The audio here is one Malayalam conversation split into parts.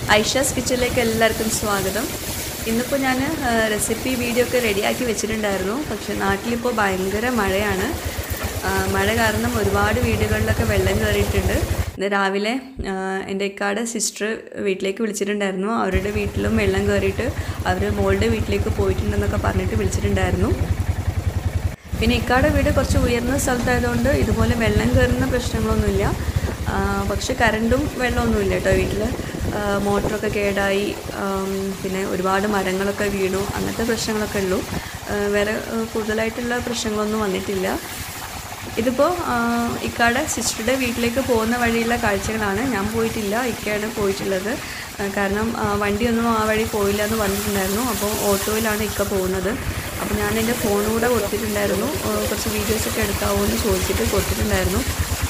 ഐഷാസ് കിച്ചണിലേക്ക് എല്ലാവർക്കും സ്വാഗതം ഇന്നിപ്പോൾ ഞാൻ റെസിപ്പി വീഡിയോ ഒക്കെ റെഡിയാക്കി വെച്ചിട്ടുണ്ടായിരുന്നു പക്ഷേ നാട്ടിലിപ്പോൾ ഭയങ്കര മഴയാണ് ആ, മഴ കാരണം ഒരുപാട് വീടുകളിലൊക്കെ വെള്ളം കയറിയിട്ടുണ്ട് ഇന്ന് രാവിലെ ആ, എൻ്റെ ഇക്കാടെ സിസ്റ്റർ വീട്ടിലേക്ക് വിളിച്ചിട്ടുണ്ടായിരുന്നു അവരുടെ വീട്ടിലും വെള്ളം കയറിയിട്ട് അവർ മോളുടെ വീട്ടിലേക്ക് പോയിട്ടുണ്ടെന്നൊക്കെ പറഞ്ഞിട്ട് വിളിച്ചിട്ടുണ്ടായിരുന്നു പിന്നെ ഇക്കാടെ വീട് കുറച്ച് ഉയർന്ന സ്ഥലത്തായതുകൊണ്ട് ഇതുപോലെ വെള്ളം കയറുന്ന പ്രശ്നങ്ങളൊന്നുമില്ല ആ, പക്ഷെ കറണ്ടും വെള്ളമൊന്നുമില്ല കേട്ടോ വീട്ടിൽ മോട്ടറൊക്കെ കേടായി ആം, പിന്നെ ഒരുപാട് മരങ്ങളൊക്കെ വീണു അങ്ങനത്തെ പ്രശ്നങ്ങളൊക്കെ ഉള്ളൂ ആ, വേറെ ആ, കൂടുതലായിട്ടുള്ള പ്രശ്നങ്ങളൊന്നും വന്നിട്ടില്ല ഇതിപ്പോൾ ഇക്കാടെ സിസ്റ്ററുടെ വീട്ടിലേക്ക് പോകുന്ന വഴിയുള്ള കാഴ്ചകളാണ് ഞാൻ പോയിട്ടില്ല ഇക്കയാണ് പോയിട്ടുള്ളത് ആ, കാരണം ആ, വണ്ടിയൊന്നും ആ വഴി പോയില്ല എന്ന് പറഞ്ഞിട്ടുണ്ടായിരുന്നു അപ്പോൾ ഓട്ടോയിലാണ് ഇക്ക പോകുന്നത് അപ്പോൾ ഞാൻ എൻ്റെ ഫോണുകൂടെ കൊടുത്തിട്ടുണ്ടായിരുന്നു ആ, കുറച്ച് വീഡിയോസൊക്കെ എടുക്കാവോ എന്ന് ചോദിച്ചിട്ട് കൊടുത്തിട്ടുണ്ടായിരുന്നു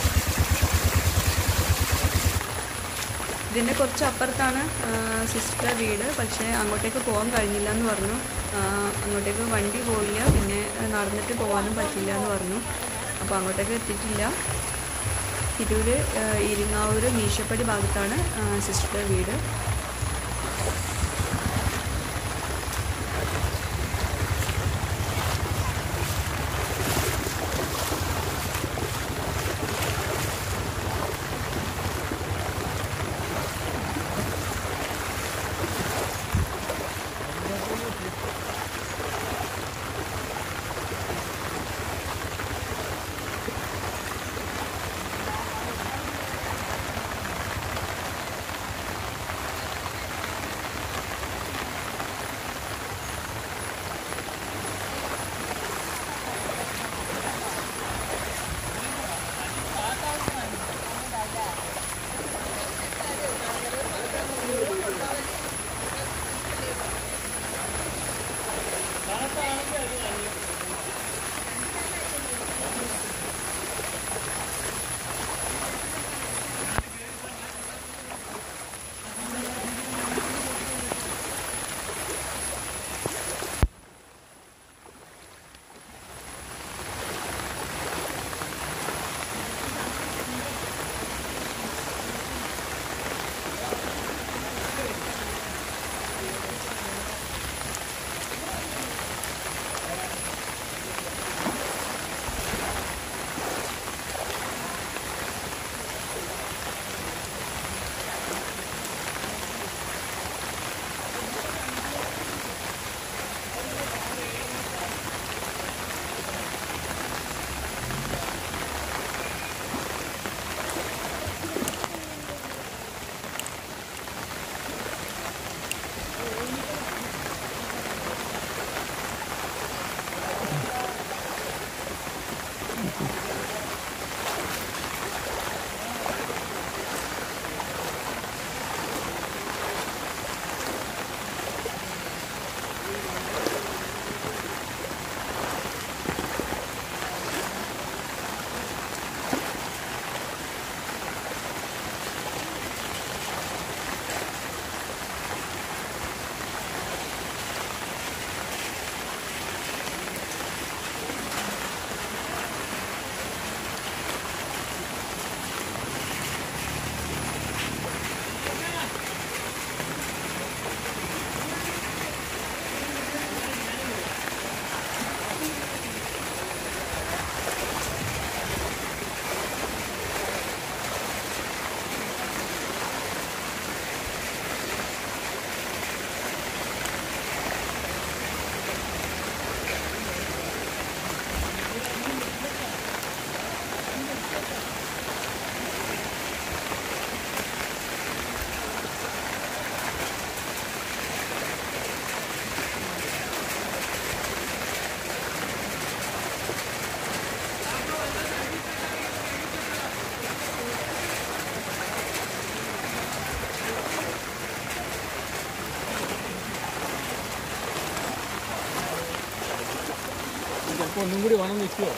ഇതിൻ്റെ കുറച്ച് അപ്പുറത്താണ് സിസ്റ്ററുടെ വീട് പക്ഷേ അങ്ങോട്ടേക്ക് പോകാൻ കഴിഞ്ഞില്ല എന്ന് പറഞ്ഞു ആ, അങ്ങോട്ടേക്ക് വണ്ടി പോയില്ല പിന്നെ ആ, നടന്നിട്ട് പോകാനും പറ്റില്ല എന്ന് പറഞ്ഞു അപ്പോൾ അങ്ങോട്ടേക്ക് എത്തിയിട്ടില്ല തിരൂർ ഇരിങ്ങാവൂർ മീശപ്പടി ഭാഗത്താണ് ആ, സിസ്റ്ററുടെ വീട് ചിലപ്പോൾ ഒന്നും കൂടി വേണം നിൽക്കുമോ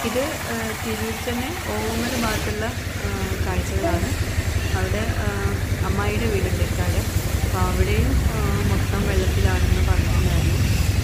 ഇത് ആ, തിരൂർ തന്നെ ഓമന ഭാഗത്തുള്ള ആ, കാഴ്ചകളാണ് അവിടെ ആ, അമ്മായിയുടെ വീടുണ്ട് ഇക്കാട് അപ്പോൾ അവിടെയും ആ, മൊത്തം വെള്ളത്തിലാണെന്ന് പറഞ്ഞിട്ടുണ്ടായിരുന്നു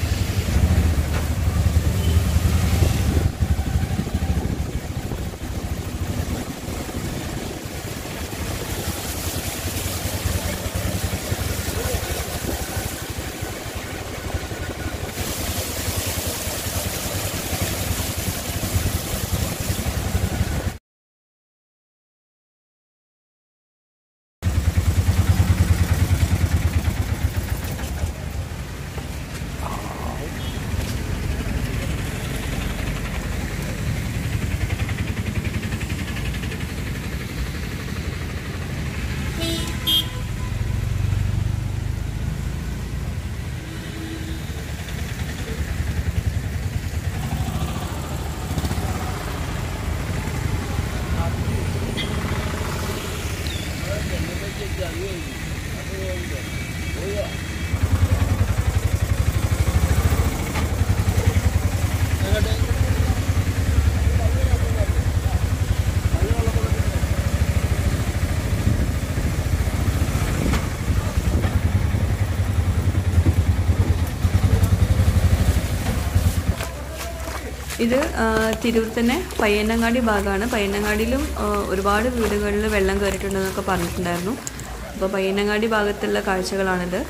ഇത് ആ, തിരൂർ തന്നെ പയ്യന്നങ്ങാടി ഭാഗമാണ് പയ്യന്നങ്ങാടിയിലും ആ, ഒരുപാട് വീടുകളിൽ വെള്ളം കയറിയിട്ടുണ്ടെന്നൊക്കെ പറഞ്ഞിട്ടുണ്ടായിരുന്നു അപ്പോൾ പയ്യന്നങ്ങാടി ഭാഗത്തുള്ള കാഴ്ചകളാണിത്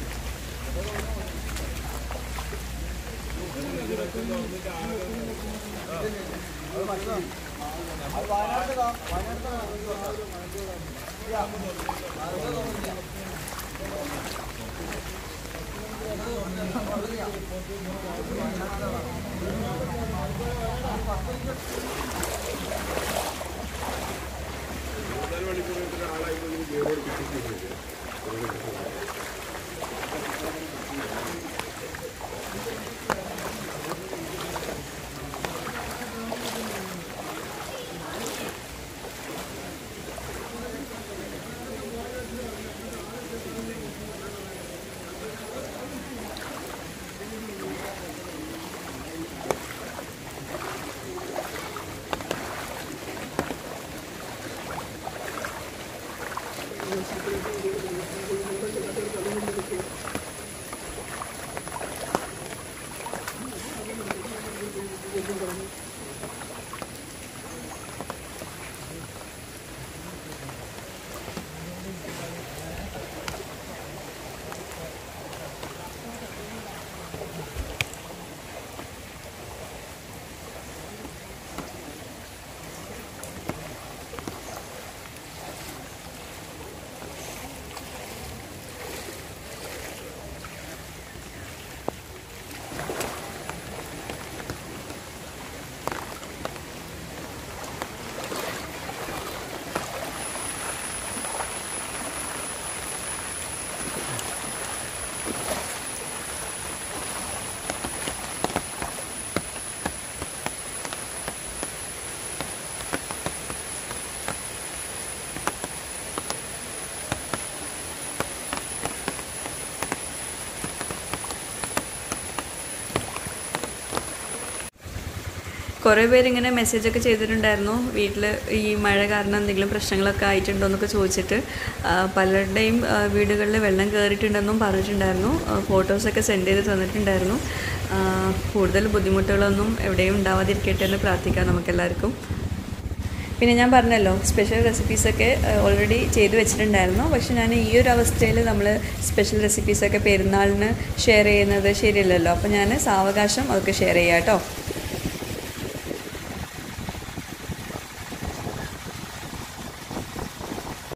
കുറേ പേര് ഇങ്ങനെ മെസ്സേജൊക്കെ ചെയ്തിട്ടുണ്ടായിരുന്നു വീട്ടിൽ ഈ മഴ കാരണം എന്തെങ്കിലും പ്രശ്നങ്ങളൊക്കെ ആയിട്ടുണ്ടോ എന്നൊക്കെ ചോദിച്ചിട്ട് ആ, പലരുടെയും ആ, വീടുകളിൽ വെള്ളം കയറിയിട്ടുണ്ടെന്നും പറഞ്ഞിട്ടുണ്ടായിരുന്നു ആ, ഫോട്ടോസൊക്കെ സെൻഡ് ചെയ്ത് തന്നിട്ടുണ്ടായിരുന്നു ആ, കൂടുതൽ ബുദ്ധിമുട്ടുകളൊന്നും എവിടെയും ഉണ്ടാവാതിരിക്കട്ടെ എന്ന് പ്രാർത്ഥിക്കാം നമുക്കെല്ലാവർക്കും പിന്നെ ഞാൻ പറഞ്ഞല്ലോ സ്പെഷ്യൽ റെസിപ്പീസൊക്കെ ഓൾറെഡി ചെയ്തു വെച്ചിട്ടുണ്ടായിരുന്നു പക്ഷെ ഞാൻ ഈ ഒരു അവസ്ഥയിൽ നമ്മൾ സ്പെഷ്യൽ റെസിപ്പീസൊക്കെ പെരുന്നാളിന് ഷെയർ ചെയ്യുന്നത് ശരിയല്ലല്ലോ അപ്പോൾ ഞാൻ സാവകാശം അതൊക്കെ ഷെയർ ചെയ്യാം കേട്ടോ